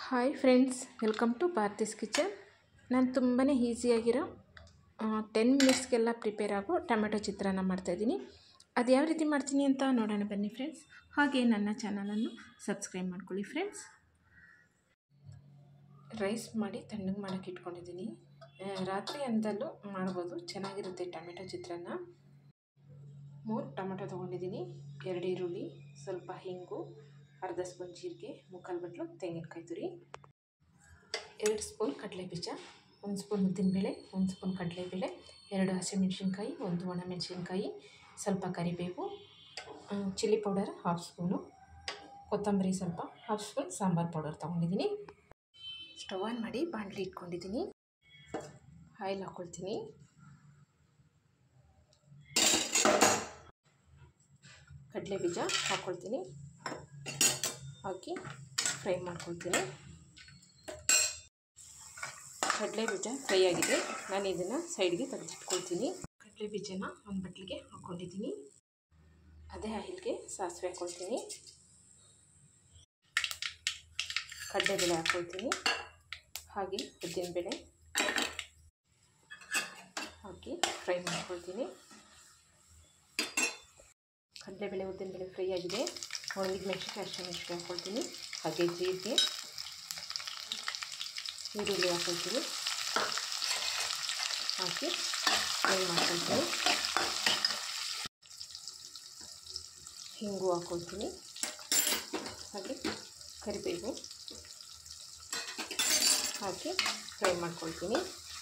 hi friends welcome to Bharathi's kitchen ನಾನು ತುಂಬಾ ಈಸಿಯಾಗಿರೋ ಟೆನ್ ಮಿನಿಟ್ಸ್ಗೆಲ್ಲ ಪ್ರಿಪೇರ್ ಆಗೋ ಟೊಮೆಟೊ ಚಿತ್ರಾನ್ನ ಮಾಡ್ತಾಯಿದ್ದೀನಿ ಅದು ಯಾವ ರೀತಿ ಮಾಡ್ತೀನಿ ಅಂತ ನೋಡೋಣ ಬನ್ನಿ ಫ್ರೆಂಡ್ಸ್ ಹಾಗೆ ನನ್ನ ಚಾನಲನ್ನು ಸಬ್ಸ್ಕ್ರೈಬ್ ಮಾಡ್ಕೊಳ್ಳಿ ಫ್ರೆಂಡ್ಸ್ ರೈಸ್ ಮಾಡಿ ತಣ್ಣಗೆ ಮಾಡೋಕ್ಕೆ ಇಟ್ಕೊಂಡಿದ್ದೀನಿ ಆ, ರಾತ್ರಿ ಅಂದಲ್ಲೂ ಮಾಡ್ಬೋದು ಚೆನ್ನಾಗಿರುತ್ತೆ ಟೊಮೆಟೊ ಚಿತ್ರಾನ್ನ ಮೂರು ಟೊಮೆಟೊ ತೊಗೊಂಡಿದ್ದೀನಿ ಎರಡು ಈರುಳ್ಳಿ ಸ್ವಲ್ಪ ಹಿಂಗು ಅರ್ಧ ಸ್ಪೂನ್ ಜೀರಿಗೆ ಮುಕ್ಕಾಲು ಬಟ್ಲು ತೆಂಗಿನಕಾಯಿ ತುರಿ ಎರಡು ಸ್ಪೂನ್ ಕಡಲೆಬೀಜ ಒಂದು ಸ್ಪೂನ್ ಉದ್ದಿನಬೇಳೆ ಒಂದು ಸ್ಪೂನ್ ಕಡಲೆಬೇಳೆ ಎರಡು ಹಸಿಮೆಣಸಿನ್ಕಾಯಿ ಒಂದು ಒಣಮೆಣಸಿನ್ಕಾಯಿ ಸ್ವಲ್ಪ ಕರಿಬೇವು ಆ, ಚಿಲ್ಲಿ ಪೌಡರ್ ಹಾಫ್ ಸ್ಪೂನು ಕೊತ್ತಂಬರಿ ಸ್ವಲ್ಪ ಹಾಫ್ ಸ್ಪೂನ್ ಸಾಂಬಾರು ಪೌಡರ್ ತೊಗೊಂಡಿದ್ದೀನಿ ಸ್ಟವ್ ಆನ್ ಮಾಡಿ ಬಾಣಲಿ ಇಟ್ಕೊಂಡಿದ್ದೀನಿ ಆಯಿಲ್ ಹಾಕ್ಕೊಳ್ತೀನಿ ಕಡಲೆ ಬೀಜ ಹಾಕ್ಕೊಳ್ತೀನಿ ಹಾಕಿ ಫ್ರೈ ಮಾಡ್ಕೊಳ್ತೀನಿ ಕಡಲೆ ಬೀಜ ಫ್ರೈ ಆಗಿದೆ ನಾನು ಇದನ್ನು ಸೈಡ್ಗೆ ತೆಗೆದಿಟ್ಕೊಳ್ತೀನಿ ಕಡಲೆ ಬೀಜನ ಒಂದು ಬಟ್ಲಿಗೆ ಹಾಕ್ಕೊಂಡಿದ್ದೀನಿ ಅದೇ ಆಯಿಲ್ಗೆ ಸಾಸಿವೆ ಹಾಕ್ಕೊಳ್ತೀನಿ ಕಡಲೆಬೇಳೆ ಹಾಕ್ಕೊಳ್ತೀನಿ ಹಾಗೆ ಉದ್ದಿನಬೇಳೆ ಹಾಕಿ ಫ್ರೈ ಮಾಡ್ಕೊಳ್ತೀನಿ ಕಡಲೆಬೇಳೆ ಉದ್ದಿನಬೇಳೆ ಫ್ರೈ ಆಗಿದೆ ಒಣಗಿದ ಮೆಣಸಿನ್ಕಾಯಿ ಅಷ್ಟೇ ಮೆಣಸಿನ್ಕಾಯಿ ಹಾಕ್ಕೊಳ್ತೀನಿ ಹಾಗೆ ಜೀರಿಗೆ ಈರುಳ್ಳಿ ಹಾಕ್ಕೊಳ್ತೀನಿ ಹಾಕಿ ಫ್ರೈ ಮಾಡ್ಕೊಳ್ತೀನಿ ಹಿಂಗು ಹಾಕ್ಕೊಳ್ತೀನಿ ಹಾಗೆ ಕರಿಬೇವು ಹಾಕಿ ಫ್ರೈ ಮಾಡ್ಕೊಳ್ತೀನಿ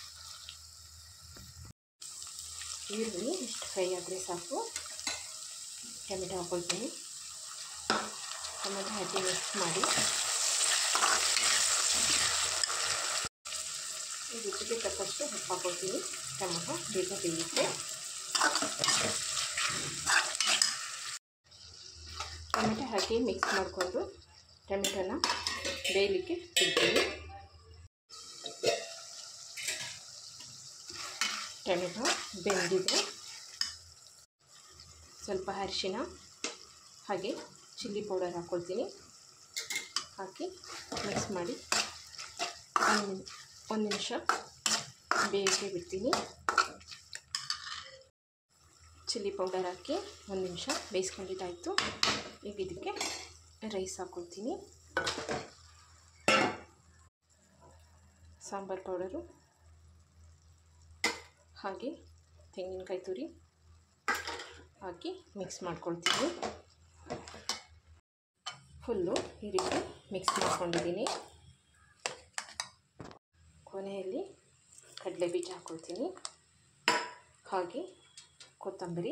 ಈರುಳ್ಳಿ ಇಷ್ಟು ಫ್ರೈ ಆದರೆ ಸಾಕು ಟೊಮೆಟೊ ಹಾಕ್ಕೊಳ್ತೀನಿ ಟೊಮೆಟೊ ಹಾಕಿ ಮಿಕ್ಸ್ ಮಾಡಿ ಈ ರುಚಿಗೆ ತಕ್ಕಷ್ಟು ಉಪ್ಪು ಹಾಕ್ಕೊಳ್ತೀನಿ ಟೊಮೆಟೊ ಬೇಗ ಬೇಯುತ್ತೆ ಟೊಮೆಟೊ ಹಾಕಿ ಮಿಕ್ಸ್ ಮಾಡಿಕೊಂಡು ಟೊಮೆಟೊನ ಬೇಯಲಿಕ್ಕೆ ಇಡ್ತೀನಿ ಟೊಮೆಟೊ ಬೆಂದಿದೆ ಸ್ವಲ್ಪ ಅರಿಶಿನ ಹಾಗೆ ಚಿಲ್ಲಿ ಪೌಡರ್ ಹಾಕ್ಕೊಳ್ತೀನಿ ಹಾಕಿ ಮಿಕ್ಸ್ ಮಾಡಿ ಒಂದು ಒಂದು ನಿಮಿಷ ಬೇಯಕ್ಕೆ ಬಿಡ್ತೀನಿ ಚಿಲ್ಲಿ ಪೌಡರ್ ಹಾಕಿ ಒಂದು ನಿಮಿಷ ಬೇಯಿಸ್ಕೊಂಡಿದ್ದಾಯಿತು ಈಗ ಇದಕ್ಕೆ ರೈಸ್ ಹಾಕ್ಕೊಳ್ತೀನಿ ಸಾಂಬಾರು ಪೌಡರು ಹಾಗೆ ತೆಂಗಿನಕಾಯಿ ತುರಿ ಹಾಕಿ ಮಿಕ್ಸ್ ಮಾಡ್ಕೊಳ್ತೀನಿ ಫುಲ್ಲು ಈ ರೀತಿ ಮಿಕ್ಸ್ ಮಾಡ್ಕೊಂಡಿದ್ದೀನಿ ಕೊನೆಯಲ್ಲಿ ಕಡಲೆ ಬೀಜ ಹಾಕ್ಕೊಳ್ತೀನಿ ಹಾಗೆ ಕೊತ್ತಂಬರಿ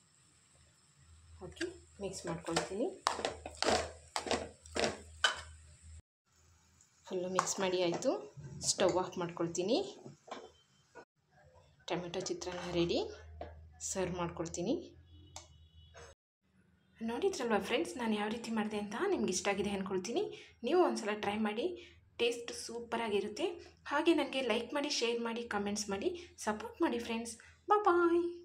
ಹಾಕಿ ಮಿಕ್ಸ್ ಮಾಡ್ಕೊಳ್ತೀನಿ ಫುಲ್ಲು ಮಿಕ್ಸ್ ಮಾಡಿ ಆಯಿತು ಸ್ಟವ್ ಆಫ್ ಮಾಡ್ಕೊಳ್ತೀನಿ ಟೊಮೆಟೊ ಚಿತ್ರಾನ್ನ ರೆಡಿ ಸರ್ವ್ ಮಾಡ್ಕೊಳ್ತೀನಿ ನೋಡಿದ್ರಲ್ವ ಫ್ರೆಂಡ್ಸ್ ನಾನು ಯಾವ ರೀತಿ ಮಾಡಿದೆ ಅಂತ ನಿಮ್ಗೆ ಇಷ್ಟ ಆಗಿದೆ ಅಂದ್ಕೊಳ್ತೀನಿ ನೀವು ಒಂದ್ಸಲ ಟ್ರೈ ಮಾಡಿ ಟೇಸ್ಟ್ ಸೂಪರಾಗಿರುತ್ತೆ ಹಾಗೆ ನನಗೆ ಲೈಕ್ ಮಾಡಿ ಶೇರ್ ಮಾಡಿ ಕಮೆಂಟ್ಸ್ ಮಾಡಿ ಸಪೋರ್ಟ್ ಮಾಡಿ ಫ್ರೆಂಡ್ಸ್ ಬಾಯ್